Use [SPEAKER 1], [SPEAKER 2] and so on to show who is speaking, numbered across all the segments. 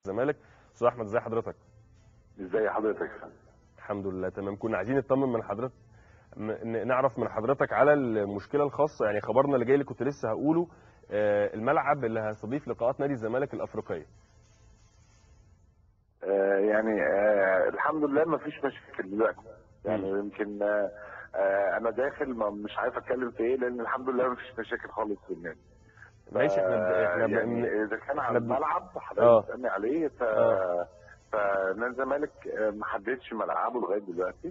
[SPEAKER 1] الزمالك استاذ احمد ازي حضرتك
[SPEAKER 2] ازاي حضرتك
[SPEAKER 1] الحمد لله تمام كنا عايزين نطمن من حضرتك م- نعرف من حضرتك على المشكله الخاصه يعني خبرنا اللي جاي اللي كنت لسه هقوله آه، الملعب اللي هيستضيف لقاءات نادي الزمالك الافريقيه
[SPEAKER 2] آه يعني آه الحمد لله ما فيش مشاكل دلوقتي يعني يمكن آه آه انا داخل ما مش عارف اتكلم في ايه لان الحمد لله ما فيش مشاكل خالص في النادي
[SPEAKER 1] ماشي احنا احنا
[SPEAKER 2] يعني
[SPEAKER 1] بن-
[SPEAKER 2] اذا كان على
[SPEAKER 1] إحنا بن-
[SPEAKER 2] الملعب
[SPEAKER 1] آه.
[SPEAKER 2] حضرتك بتسالني عليه ف
[SPEAKER 1] آه.
[SPEAKER 2] فنادي الزمالك آه، ما حددش ملعبه لغايه دلوقتي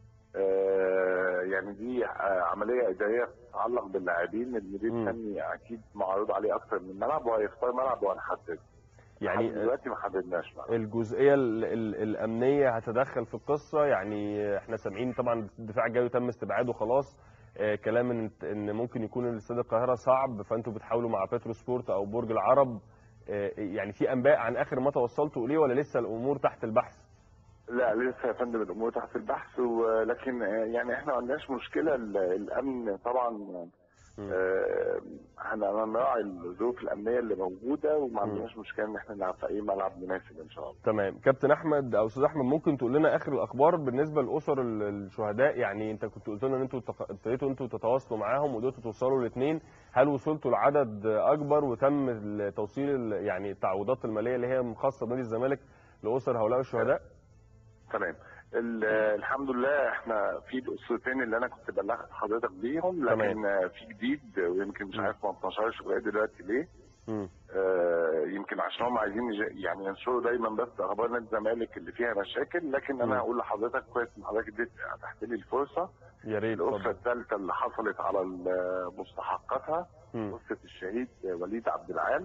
[SPEAKER 2] آه، يعني دي آه، عمليه اداريه تتعلق باللاعبين المدير
[SPEAKER 1] مم.
[SPEAKER 2] الفني اكيد معروض عليه اكتر من ملعب وهيختار ملعب وهنحدد
[SPEAKER 1] يعني
[SPEAKER 2] لحد دلوقتي ما حددناش ملعب
[SPEAKER 1] الجزئيه ال ال الامنيه هتدخل في القصه يعني احنا سامعين طبعا الدفاع الجوي تم استبعاده خلاص آه، كلام ان ان ممكن يكون الاستاد القاهره صعب فانتوا بتحاولوا مع بترو سبورت او برج العرب آه، يعني في انباء عن اخر ما توصلتوا اليه ولا لسه الامور تحت البحث؟
[SPEAKER 2] لا لسه يا فندم الامور تحت البحث ولكن آه، يعني احنا ما عندناش مشكله ال- الامن طبعا
[SPEAKER 1] مم.
[SPEAKER 2] آه، احنا هنراعي الظروف الامنيه اللي موجوده وما عندناش مشكله ان احنا نلعب في اي ملعب مناسب ان شاء الله
[SPEAKER 1] تمام كابتن احمد او استاذ احمد ممكن تقول لنا اخر الاخبار بالنسبه لاسر ال- الشهداء يعني انت كنت قلت لنا ان انتوا تق- ابتديتوا انتوا تتواصلوا معاهم وقدرتوا توصلوا لاثنين هل وصلتوا لعدد اكبر وتم ال- توصيل ال- يعني التعويضات الماليه اللي هي خاصه بنادي الزمالك لاسر هؤلاء الشهداء
[SPEAKER 2] تمام ال- الحمد لله احنا في الاسرتين اللي انا كنت بلغت حضرتك بيهم لكن
[SPEAKER 1] تمام.
[SPEAKER 2] آه، في جديد ويمكن مش
[SPEAKER 1] م.
[SPEAKER 2] عارف ما انتشرش لغايه دلوقتي ليه
[SPEAKER 1] مم.
[SPEAKER 2] آه، يمكن عشان هم عايزين يج- يعني ينشروا دايما بس اخبار نادي الزمالك اللي فيها مشاكل لكن
[SPEAKER 1] م.
[SPEAKER 2] انا هقول لحضرتك كويس ان حضرتك اديت اتحت لي الفرصه
[SPEAKER 1] يا ريت
[SPEAKER 2] الاسره
[SPEAKER 1] اتفضل
[SPEAKER 2] الثالثه اللي حصلت على ال- مستحقاتها
[SPEAKER 1] مم.
[SPEAKER 2] اسره الشهيد وليد عبد العال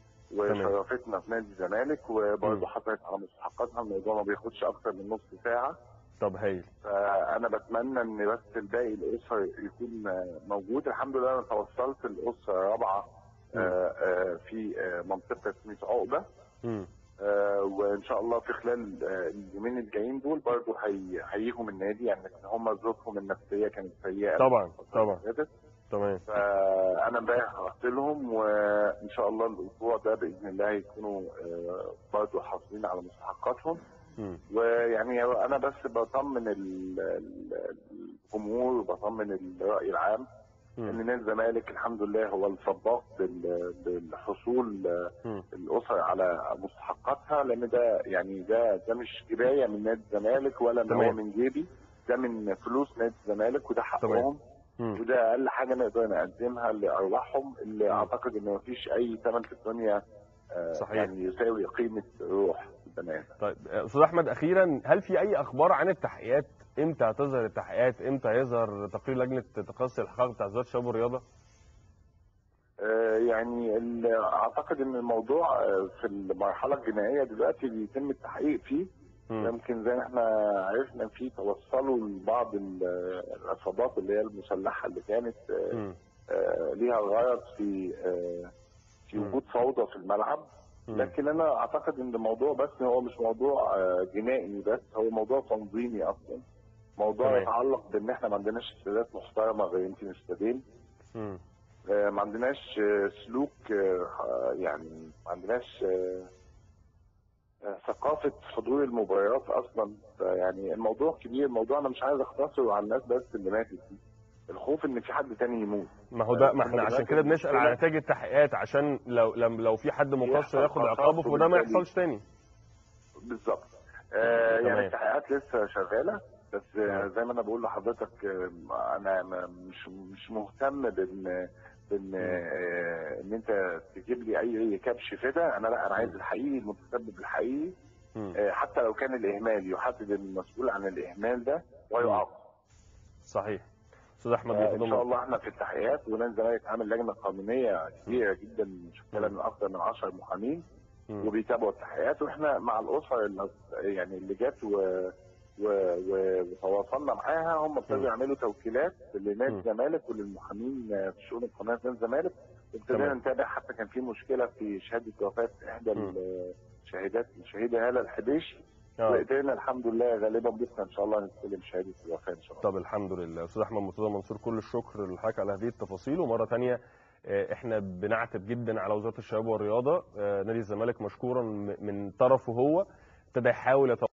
[SPEAKER 2] وشرفتنا في نادي الزمالك وبرضه
[SPEAKER 1] م.
[SPEAKER 2] حصلت على مستحقاتها الموضوع ما بياخدش اكتر من نص ساعه
[SPEAKER 1] طب هايل
[SPEAKER 2] فانا بتمنى ان بس الباقي الاسر يكون موجود الحمد لله انا توصلت الاسره رابعه
[SPEAKER 1] م.
[SPEAKER 2] آه، آه، في آه، منطقه ميت عقبه
[SPEAKER 1] مم.
[SPEAKER 2] آه، وان شاء الله في خلال آه، اليومين الجايين دول برضه هي- هيجوا من النادي يعني هم ظروفهم النفسيه كانت سيئه
[SPEAKER 1] طبعا
[SPEAKER 2] الفترة
[SPEAKER 1] طبعا
[SPEAKER 2] اللي فاتت.
[SPEAKER 1] تمام
[SPEAKER 2] فانا امبارح رحت لهم وان شاء الله الاسبوع ده باذن الله هيكونوا آه، برضه حاصلين على مستحقاتهم
[SPEAKER 1] مم.
[SPEAKER 2] ويعني انا بس بطمن ال- ال- الجمهور وبطمن الراي العام ان
[SPEAKER 1] مم.
[SPEAKER 2] نادي الزمالك الحمد لله هو السباق بال- بالحصول آه،
[SPEAKER 1] مم.
[SPEAKER 2] الاسر على مستحقاتها لان ده يعني ده ده مش كفايه من نادي الزمالك ولا ان هو
[SPEAKER 1] تمام.
[SPEAKER 2] من جيبي ده من فلوس نادي الزمالك وده حقهم
[SPEAKER 1] مم.
[SPEAKER 2] وده اقل حاجه نقدر نقدمها لارواحهم اللي
[SPEAKER 1] مم.
[SPEAKER 2] اعتقد ان مفيش اي ثمن في الدنيا آه،
[SPEAKER 1] صحيح.
[SPEAKER 2] يعني يساوي قيمه روح البني ادم
[SPEAKER 1] طيب استاذ احمد اخيرا هل في اي اخبار عن التحقيقات امتى هتظهر التحقيقات امتى هيظهر تقرير لجنه تقصي الحقائق بتاع وزاره الشباب والرياضه
[SPEAKER 2] آه، يعني ال- اعتقد ان الموضوع آه، في المرحله الجنائيه دلوقتي بيتم التحقيق فيه
[SPEAKER 1] مم.
[SPEAKER 2] يمكن زي ما احنا عرفنا في توصلوا لبعض ال- العصابات اللي هي المسلحه اللي كانت آه،
[SPEAKER 1] مم.
[SPEAKER 2] آه، ليها غرض في آه، في
[SPEAKER 1] مم.
[SPEAKER 2] وجود فوضى في الملعب
[SPEAKER 1] مم.
[SPEAKER 2] لكن انا اعتقد ان الموضوع بس هو مش موضوع آه، جنائي بس هو موضوع تنظيمي اصلا موضوع
[SPEAKER 1] تمام.
[SPEAKER 2] يتعلق بان احنا ما عندناش استادات محترمه غير يمكن استادين
[SPEAKER 1] مم.
[SPEAKER 2] آه، ما عندناش آه، سلوك آه، يعني ما عندناش آه، آه، ثقافة حضور المباريات أصلا يعني الموضوع كبير الموضوع أنا مش عايز أختصره على الناس بس اللي ماتت دي الخوف إن في حد تاني يموت
[SPEAKER 1] ما هو ده ما
[SPEAKER 2] ثم
[SPEAKER 1] احنا عشان
[SPEAKER 2] دلوقتي
[SPEAKER 1] كده بنسال على
[SPEAKER 2] المشكلة-
[SPEAKER 1] نتائج التحقيقات عشان لو لو, لو في حد مقصر
[SPEAKER 2] يحصل
[SPEAKER 1] ياخد
[SPEAKER 2] خطأ
[SPEAKER 1] عقابه فده ما
[SPEAKER 2] وبالتالي-
[SPEAKER 1] يحصلش تاني
[SPEAKER 2] بالظبط آه
[SPEAKER 1] تمام.
[SPEAKER 2] يعني التحقيقات لسه شغالة بس آه
[SPEAKER 1] تمام.
[SPEAKER 2] زي ما أنا بقول لحضرتك آه أنا ما- مش مش مهتم بإن بإن آه إن أنت تجيب لي أي كبش فدا أنا لا أنا عايز الحقيقي المتسبب الحقيقي
[SPEAKER 1] مم.
[SPEAKER 2] آه، حتى لو كان الاهمال يحدد المسؤول عن الاهمال ده ويعاقب
[SPEAKER 1] صحيح استاذ احمد
[SPEAKER 2] آه، ان
[SPEAKER 1] مرتضى
[SPEAKER 2] شاء الله احنا في التحقيقات ونادي الزمالك عامل لجنه قانونيه كبيره جدا مشكله من اكثر من 10 محامين
[SPEAKER 1] مم.
[SPEAKER 2] وبيتابعوا التحقيقات واحنا مع الاسر اللي يعني اللي جت و... و... و... وتواصلنا معاها هم ابتدوا
[SPEAKER 1] مم.
[SPEAKER 2] يعملوا توكيلات لنادي
[SPEAKER 1] مم.
[SPEAKER 2] الزمالك وللمحامين في شؤون القناه نادي الزمالك وابتدينا
[SPEAKER 1] تمام.
[SPEAKER 2] نتابع حتى كان في مشكله في شهاده وفاه احدى
[SPEAKER 1] مم.
[SPEAKER 2] الشهيدات الشهيده هاله الحبيشي
[SPEAKER 1] آه.
[SPEAKER 2] وقدرنا الحمد لله غالبا بكره ان شاء الله نستلم شهاده الوفاه ان شاء الله
[SPEAKER 1] طب الحمد لله استاذ احمد مرتضى منصور كل الشكر لحضرتك على هذه التفاصيل ومره ثانيه آه، احنا بنعتب جدا على وزاره الشباب والرياضه آه، نادي الزمالك مشكورا م- من طرفه هو ابتدى يحاول يتواصل